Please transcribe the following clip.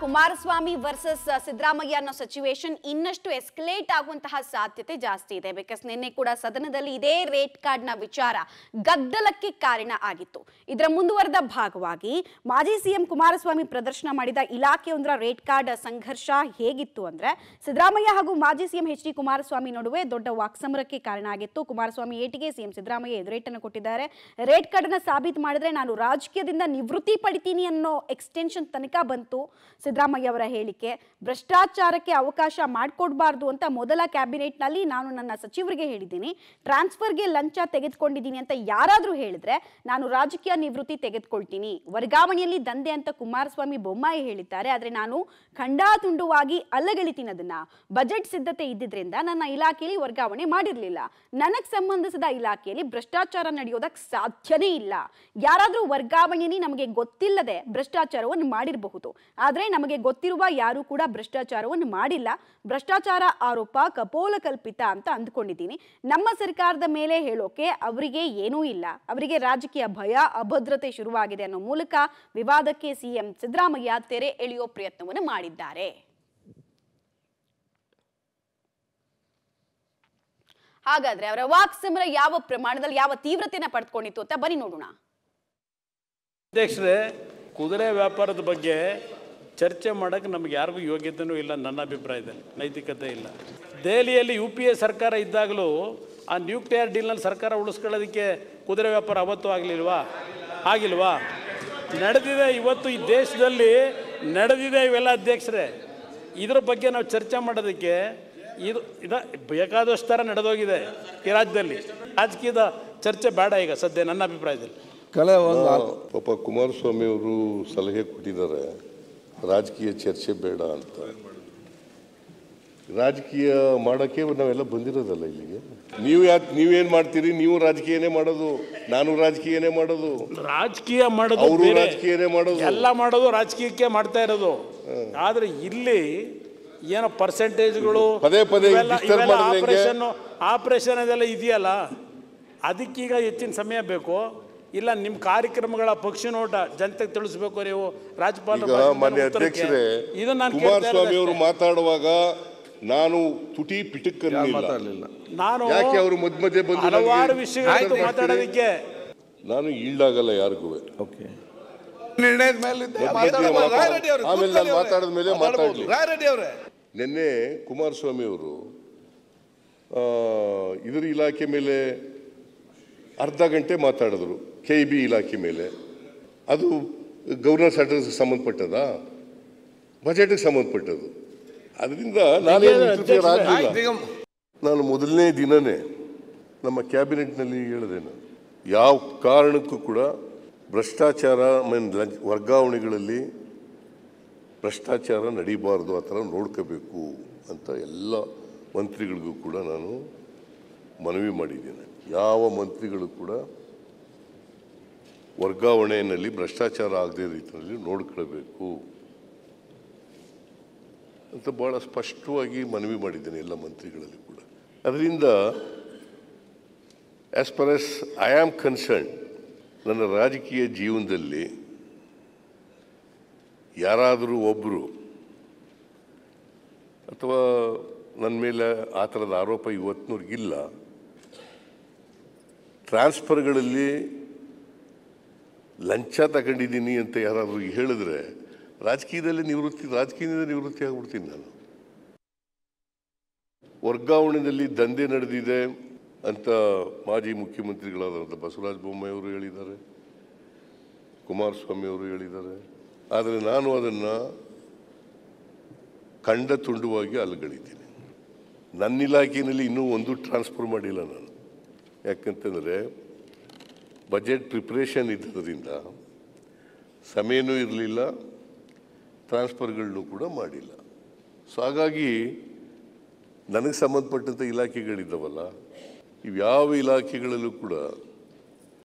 Kumaraswamy versus Siddaramaiah ಅನ್ನೋ situation ಇನ್ನಷ್ಟು escalate ಆಗುವಂತಹ ಸಾಧ್ಯತೆ ಜಾಸ್ತಿ ಇದೆ ಬಿಕಾಸ್ ನಿನ್ನೆ ಕೂಡ ಸದನದಲ್ಲಿ ಇದೇ ರೇಟ್ ಕಾರ್ಡ್ನ ವಿಚಾರ ಗದ್ದಲಕ್ಕೆ ಕಾರಣ ಆಗಿತ್ತು ಇದರ ಮುಂದುವರೆದ ಭಾಗವಾಗಿ ಮಾಜಿ ಸಿಎಂ ಕುಮಾರಸ್ವಾಮಿ ಪ್ರದರ್ಶನ ಮಾಡಿದ ಇಲಾಖೆಯೊಂದರ ರೇಟ್ ಕಾರ್ಡ್ ಸಂಘರ್ಷ ಹೇಗಿತ್ತು ಅಂದ್ರೆ ಸಿದ್ದರಾಮಯ್ಯ ಹಾಗೂ ಮಾಜಿ ಸಿಎಂ ಎಚ್ ಡಿ ಕುಮಾರಸ್ವಾಮಿ ನಡುವೆ ದೊಡ್ಡ ವಾಕ್ಸಮರಕ್ಕೆ ಕಾರಣ ಆಗಿತ್ತು ಕುಮಾರಸ್ವಾಮಿ ಏಟಿಗೆ ಸಿಎಂ ಸಿದ್ದರಾಮಯ್ಯ ಎದುರೇಟನ್ನು ಕೊಟ್ಟಿದ್ದಾರೆ ರೇಟ್ ಕಾರ್ಡ್ ಅನ್ನ ಸಾಬೀತು ಮಾಡಿದ್ರೆ ನಾನು ರಾಜಕೀಯದಿಂದ ನಿವೃತ್ತಿ ಪಡಿತೀನಿ ಅನ್ನೋ ಎಕ್ಸ್ಟೆನ್ಷನ್ ತನಕ ಬಂತು ಸಿದ್ದರಾಮಯ್ಯ ಅವರ ಹೇಳಿಕೆ ಭ್ರಷ್ಟಾಚಾರಕ್ಕೆ ಅವಕಾಶ ಮಾಡಿಕೊಡ್ಬಾರ್ದು ಅಂತ ಮೊದಲ ಕ್ಯಾಬಿನೆಟ್ನಲ್ಲಿ ನಾನು ನನ್ನ ಸಚಿವರಿಗೆ ಹೇಳಿದ್ದೀನಿ ಟ್ರಾನ್ಸ್ಫರ್ಗೆ ಲಂಚ ತೆಗೆದುಕೊಂಡಿದ್ದೀನಿ ಅಂತ ಯಾರಾದರೂ ಹೇಳಿದ್ರೆ ನಾನು ರಾಜಕೀಯ ನಿವೃತ್ತಿ ತೆಗೆದುಕೊಳ್ತೀನಿ ವರ್ಗಾವಣೆಯಲ್ಲಿ ದಂಧೆ ಅಂತ ಕುಮಾರಸ್ವಾಮಿ ಬೊಮ್ಮಾಯಿ ಹೇಳಿದ್ದಾರೆ ಆದರೆ ನಾನು ಖಂಡಾತುಂಡುವಾಗಿ ಅಲ್ಲಗಳಿತೀನಿ ಅದನ್ನ ಬಜೆಟ್ ಸಿದ್ಧತೆ ಇದ್ದಿದ್ರಿಂದ ನನ್ನ ಇಲಾಖೆಯಲ್ಲಿ ವರ್ಗಾವಣೆ ಮಾಡಿರಲಿಲ್ಲ ನನಗೆ ಸಂಬಂಧಿಸಿದ ಇಲಾಖೆಯಲ್ಲಿ ಭ್ರಷ್ಟಾಚಾರ ನಡೆಯೋದಕ್ಕೆ ಸಾಧ್ಯನೇ ಇಲ್ಲ ಯಾರಾದರೂ ವರ್ಗಾವಣೆಯಲ್ಲಿ ನಮಗೆ ಗೊತ್ತಿಲ್ಲದೆ ಭ್ರಷ್ಟಾಚಾರವನ್ನು ಮಾಡಿರಬಹುದು ಆದರೆ ನಮಗೆ ಗೊತ್ತಿರುವ ಯಾರು ಕೂಡ ಭ್ರಷ್ಟಾಚಾರವನ್ನು ಮಾಡಿಲ್ಲ ಭ್ರಷ್ಟಾಚಾರ ಆರೋಪ ಕಪೋಲ ಕಲ್ಪಿತ ಅಂತ ಅಂದ್ಕೊಂಡಿದ್ದೀನಿ ನಮ್ಮ ಸರ್ಕಾರದ ಮೇಲೆ ಹೇಳೋಕೆ ಅವರಿಗೆ ಏನೂ ಇಲ್ಲ ಅವರಿಗೆ ರಾಜಕೀಯ ಭಯ ಅಭದ್ರತೆ ಶುರುವಾಗಿದೆ ಅನ್ನೋ ಮೂಲಕ ವಿವಾದಕ್ಕೆ ಸಿಎಂ ಸಿದ್ದರಾಮಯ್ಯ ತೆರೆ ಎಳೆಯೋ ಪ್ರಯತ್ನವನ್ನು ಮಾಡಿದ್ದಾರೆ ಹಾಗಾದ್ರೆ ಅವರ ವಾಕ್ ಸಮರ ಯಾವ ಪ್ರಮಾಣದಲ್ಲಿ ಯಾವ ತೀವ್ರತೆಯನ್ನ ಪಡೆದುಕೊಂಡಿತ್ತು ಅಂತ ಬನ್ನಿ ನೋಡೋಣ ಅಧ್ಯಕ್ಷರೇ ಕುದುರೆ ವ್ಯಾಪಾರದ ಬಗ್ಗೆ ಚರ್ಚೆ ಮಾಡೋಕ್ಕೆ ನಮ್ಗೆ ಯಾರಿಗೂ ಯೋಗ್ಯತೆಯೂ ಇಲ್ಲ ನನ್ನ ಅಭಿಪ್ರಾಯದಲ್ಲಿ ನೈತಿಕತೆ ಇಲ್ಲ ದೆಹಲಿಯಲ್ಲಿ ಯು ಪಿ ಎ ಸರ್ಕಾರ ಇದ್ದಾಗಲೂ ಆ ನ್ಯೂಕ್ಲಿಯರ್ ಡೀಲ್ನಲ್ಲಿ ಸರ್ಕಾರ ಉಳಿಸ್ಕೊಳ್ಳೋದಕ್ಕೆ ಕುದುರೆ ವ್ಯಾಪಾರ ಅವತ್ತು ಆಗಲಿಲ್ವಾ ಆಗಿಲ್ವಾ ನಡೆದಿದೆ ಇವತ್ತು ಈ ದೇಶದಲ್ಲಿ ನಡೆದಿದೆ ಇವೆಲ್ಲ ಅಧ್ಯಕ್ಷರೇ ಇದ್ರ ಬಗ್ಗೆ ನಾವು ಚರ್ಚೆ ಮಾಡೋದಕ್ಕೆ ಇದು ಇದ ಬೇಕಾದಷ್ಟು ಥರ ನಡೆದೋಗಿದೆ ಈ ರಾಜ್ಯದಲ್ಲಿ ರಾಜಕೀಯದ ಚರ್ಚೆ ಬೇಡ ಈಗ ಸದ್ಯ ನನ್ನ ಅಭಿಪ್ರಾಯದಲ್ಲಿ ಕಳೆ ಒಂದು ಪಾಪ ಕುಮಾರಸ್ವಾಮಿ ಅವರು ಸಲಹೆ ಕೊಟ್ಟಿದ್ದಾರೆ ರಾಜಕೀಯ ಚರ್ಚೆ ಬೇಡ ಅಂತ ರಾಜಕೀಯ ಮಾಡೋಕ್ಕೆ ನಾವೆಲ್ಲ ಬಂದಿರೋದಲ್ಲ ಇಲ್ಲಿಗೆ ನೀವು ಯಾಕೆ ನೀವೇನ್ ಮಾಡ್ತೀರಿ ನೀವು ರಾಜಕೀಯನೇ ಮಾಡೋದು ನಾನು ರಾಜಕೀಯನೇ ಮಾಡೋದು ರಾಜಕೀಯ ಮಾಡೋದು ಅವರು ಬೇರೆ. ರಾಜಕೀಯನೇ ಮಾಡೋದು ಎಲ್ಲ ಮಾಡೋದು ರಾಜಕೀಯಕ್ಕೆ ಮಾಡ್ತಾ ಇರೋದು ಆದ್ರೆ ಇಲ್ಲಿ ಏನೋ ಪರ್ಸೆಂಟೇಜ್ಗಳು ಪದೇ ಪದೇ disturb ಮಾಡಿದ್ರೆ ಹೆಂಗೆ? ಆಪರೇಷನ್ ಆಪರೇಷನ್ ಅದೆಲ್ಲ ಇದೆಯಲ್ಲ ಅದಕ್ಕೀಗ ಹೆಚ್ಚಿನ ಸಮಯ ಬೇಕು ಇಲ್ಲ ನಿಮ್ಮ ಕಾರ್ಯಕ್ರಮಗಳ ಪಕ್ಷಿ ನೋಟ ಜನತೆಗೆ ತಿಳಿಸ್ಬೇಕು ನೀವು ರಾಜ್ಯಪಾಲರ ಈಗ ಭಾಷಣದಲ್ಲಿ ಮಾನ್ಯ ಉತ್ತರಕ್ಕೆ. ಅಧ್ಯಕ್ಷರೇ ಇದನ್ನ ನಾನು ಕೇಳ್ತಾ ಕುಮಾರಸ್ವಾಮಿ ಅವರು ಇರೋದಷ್ಟೇ. ಮಾತಾಡುವಾಗ ನಾನು ತುಟಿ ಪಿಟಕ್ಕನ್ನಿಲ್ಲ ಮಾತಾಡಲಿಲ್ಲ ನಾನು ಯಾಕೆ ಅವರು ಮಧ್ಯ ಮಧ್ಯೆ ಬಂದು ಹಲವಾರು ನನಗೆ ವಿಷಯಗಳು ಮಾತಾಡ್ತೀರಿ? ಮಾತಾಡೋದಕ್ಕೆ ನಾನು ಈಲ್ಡಾಗಲ್ಲ ಯಾರಿಗೂ ಓಕೆ ನಿರ್ಣಯದ ಮೇಲೆ ಇದ್ದೆ. ಮಧ್ಯ ಮಾತಾಡೋದು. ಮಾತಾಡು. ರಾಯ್ ರೆಡ್ಡಿ ಅವ್ರೆ, ಆಮೇಲೆ ನಾನು ಕೂತ್ಕೊಳ್ಳಿ ಮಾತಾಡಿದ ಮೇಲೆ ಅವ್ರೆ. ಮಾತಾಡ್ಲಿ. ರಾಯ್ ರೆಡ್ಡಿ ಅವರೇ ನಿನ್ನೆ ಕುಮಾರಸ್ವಾಮಿ ಅವರು ಆ, ಇದರ ಇಲಾಖೆ ಮೇಲೆ ಅರ್ಧ ಗಂಟೆ ಮಾತಾಡಿದ್ರು ಕೆ ಬಿ ಇಲಾಖೆ ಮೇಲೆ ಅದು ಗವರ್ನರ್ ಸೆಕ್ರೆಟರಿಗೆ ಸಂಬಂಧಪಟ್ಟದ ಬಜೆಟ್ಗೆ ಸಂಬಂಧಪಟ್ಟದ್ದು ಅದರಿಂದ ನಾನೇನು interfere ಆಗ್ಲಿಲ್ಲ. ಆಯ್ತು, ಈಗ ನಾನು ಮೊದಲನೇ ದಿನನೇ ನಮ್ಮ ಕ್ಯಾಬಿನೆಟ್ನಲ್ಲಿ ಹೇಳಿದೆ ನಾನು ಯಾವ ಕಾರಣಕ್ಕೂ ಕೂಡ ಭ್ರಷ್ಟಾಚಾರ ಮೀನ್ ಲಂಚ ವರ್ಗಾವಣೆಗಳಲ್ಲಿ ಭ್ರಷ್ಟಾಚಾರ ನಡೀಬಾರ್ದು ಆ ಥರ ನೋಡ್ಕೋಬೇಕು ಅಂತ ಎಲ್ಲ ಮಂತ್ರಿಗಳಿಗೂ ಕೂಡ ನಾನು ಮನವಿ ಮಾಡಿದ್ದೇನೆ ಯಾವ ಮಂತ್ರಿಗಳು ಕೂಡ ವರ್ಗಾವಣೆಯಲ್ಲಿ ಭ್ರಷ್ಟಾಚಾರ ಆಗದೇ ರೀತಿಯಲ್ಲಿ ನೋಡ್ಕೊಳ್ಬೇಕು ಅಂತ ಭಾಳ ಸ್ಪಷ್ಟವಾಗಿ ಮನವಿ ಮಾಡಿದ್ದೇನೆ ಎಲ್ಲ ಮಂತ್ರಿಗಳಲ್ಲಿ ಕೂಡ ಅದರಿಂದ as far as I am concern ನನ್ನ ರಾಜಕೀಯ ಜೀವನದಲ್ಲಿ ಯಾರಾದರೂ ಒಬ್ಬರು ಅಥವಾ ನನ್ನ ಮೇಲೆ ಆ ಥರದ ಆರೋಪ ಇವತ್ತಿನವ್ರಿಗಿಲ್ಲ ಟ್ರಾನ್ಸ್ಫರ್ಗಳಲ್ಲಿ ಲಂಚ ತಗೊಂಡಿದ್ದೀನಿ ಅಂತ ಯಾರಾದರೂ ಹೇಳಿದ್ರೆ ರಾಜಕೀಯದಲ್ಲಿ ನಿವೃತ್ತಿ ರಾಜಕೀಯದಿಂದ ನಿವೃತ್ತಿ ಆಗ್ಬಿಡ್ತೀನಿ ನಾನು ವರ್ಗಾವಣೆಯಲ್ಲಿ ದಂಧೆ ನಡೆದಿದೆ ಅಂತ ಮಾಜಿ ಮುಖ್ಯಮಂತ್ರಿಗಳಾದಂಥ ಬಸವರಾಜ ಬೊಮ್ಮಾಯಿ ಅವರು ಹೇಳಿದ್ದಾರೆ ಕುಮಾರಸ್ವಾಮಿ ಅವರು ಹೇಳಿದ್ದಾರೆ ಆದರೆ ನಾನು ಅದನ್ನು ಕಂಡ ತುಂಡುವಾಗಿ ಅಲ್ಲಗಳಿದ್ದೀನಿ ನನ್ನ ಇಲಾಖೆಯಲ್ಲಿ ಇನ್ನೂ ಒಂದು ಟ್ರಾನ್ಸ್ಫರ್ ಮಾಡಿಲ್ಲ ನಾನು ಯಾಕಂತಂದರೆ ಬಜೆಟ್ ಪ್ರಿಪ್ರೇಷನ್ ಇದ್ದದರಿಂದ ಸಮಯನೂ ಇರಲಿಲ್ಲ ಟ್ರಾನ್ಸ್ಫರ್ಗಳನ್ನೂ ಕೂಡ ಮಾಡಿಲ್ಲ ಸೊ ಹಾಗಾಗಿ ನನಗೆ ಸಂಬಂಧಪಟ್ಟಂಥ ಇಲಾಖೆಗಳಿದ್ದಾವಲ್ಲ ಇವು ಯಾವ ಇಲಾಖೆಗಳಲ್ಲೂ ಕೂಡ